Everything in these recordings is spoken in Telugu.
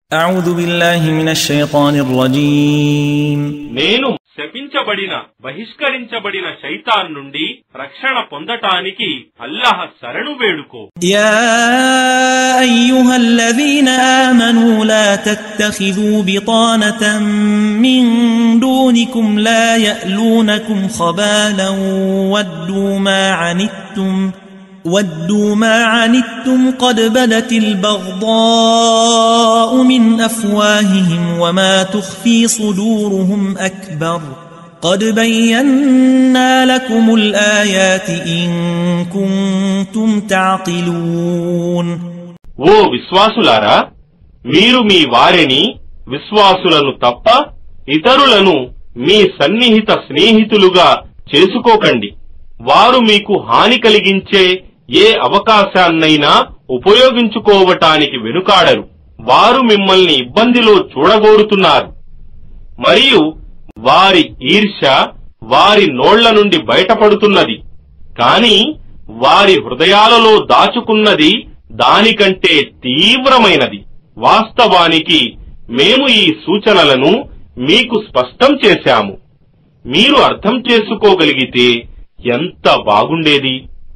أعوذ بالله من الشيطان الرجيم నేను శపించబడిన బహిష్కరించబడిన శైతాన్ నుండి రక్షణ పొందటానికి అల్లాహ్ శరణు వేడుకో يا أيها الذين آمنوا لا تتخذوا بطانة من دونكم لا يألونكم خبالا ودوا ما عنتم ودوا ما عنتم قد بدت البغضاء من أفواههم وما تخفي صدورهم أكبر قد بينا لكم الآيات إن كنتم تعقلون ఓ విశ్వాసులారా మీరు మీ వారిని విశ్వాసులను తప్ప ఇతరులను మీ సన్నిహిత స్నేహితులుగా చేసుకోకండి వారు మీకు హాని కలిగించే ఏ అవకాశాన్నైనా ఉపయోగించుకోవటానికి వెనుకాడరు వారు మిమ్మల్ని ఇబ్బందిలో చూడగోరుతున్నారు మరియు వారి ఈర్ష్య వారి నోళ్ల నుండి బయటపడుతున్నది కాని వారి హృదయాలలో దాచుకున్నది దానికంటే తీవ్రమైనది వాస్తవానికి మేము ఈ సూచనలను మీకు స్పష్టం చేశాము మీరు అర్థం చేసుకోగలిగితే ఎంత బాగుండేది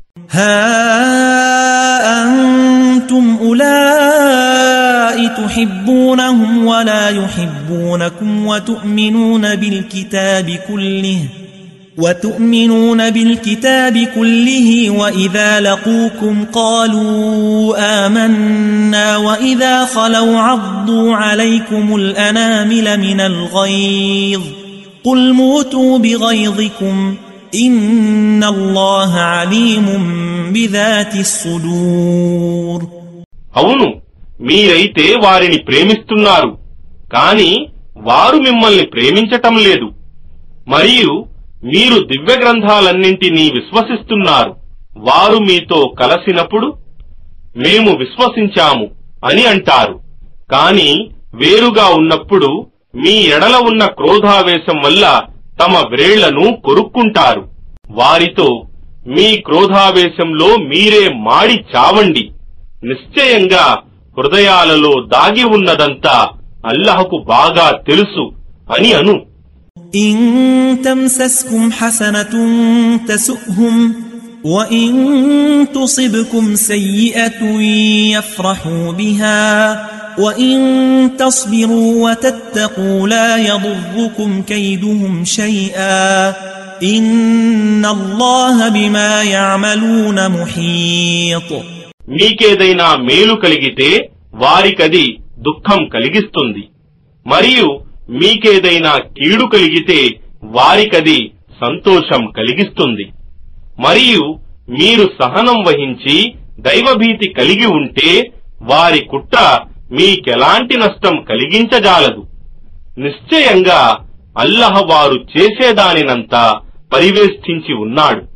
ها أنتم أولئك تحبونهم ولا يحبونكم وتؤمنون بالكتاب كله وتؤمنون بالكتاب كله وإذا لقوكم قالوا آمنا وإذا خلوا عضوا عليكم الأنامل من الغيظ قل موتوا بغيظكم إن الله عليم بذات الصدور అవును మీరైతే వారిని ప్రేమిస్తున్నారు కాని వారు మిమ్మల్ని ప్రేమించటం లేదు మరియు మీరు దివ్య గ్రంథాలన్నింటినీ విశ్వసిస్తున్నారు వారు మీతో కలసినప్పుడు మేము విశ్వసించాము అని అంటారు కాని వేరుగా ఉన్నప్పుడు మీ ఎడల ఉన్న క్రోధావేశం వల్ల తమ వ్రేళ్లను కొరుక్కుంటారు వారితో మీ క్రోధావేశంలో మీరే మాడి చావండి నిశ్చయంగా హృదయాలలో దాగి ఉన్నదంతా అల్లహకు బాగా తెలుసు అని అను إن تمسسكم حسنة تسؤهم وإن تصبكم سيئة يفرحوا بها وإن تصبروا وتتقوا لا يضركم كيدهم شيئا إن الله بما يعملون محيط మీకేదైనా మేలు కలిగితే వారికది దుఃఖం కలిగిస్తుంది మరియు మీకేదైనా కీడు కలిగితే వారికది సంతోషం కలిగిస్తుంది మరియు మీరు సహనం వహించి దైవభీతి కలిగి ఉంటే వారి కుట్ర మీకెలాంటి నష్టం కలిగించజాలదు నిశ్చయంగా అల్లహ వారు చేసేదానినంతా పరివేష్టించి ఉన్నాడు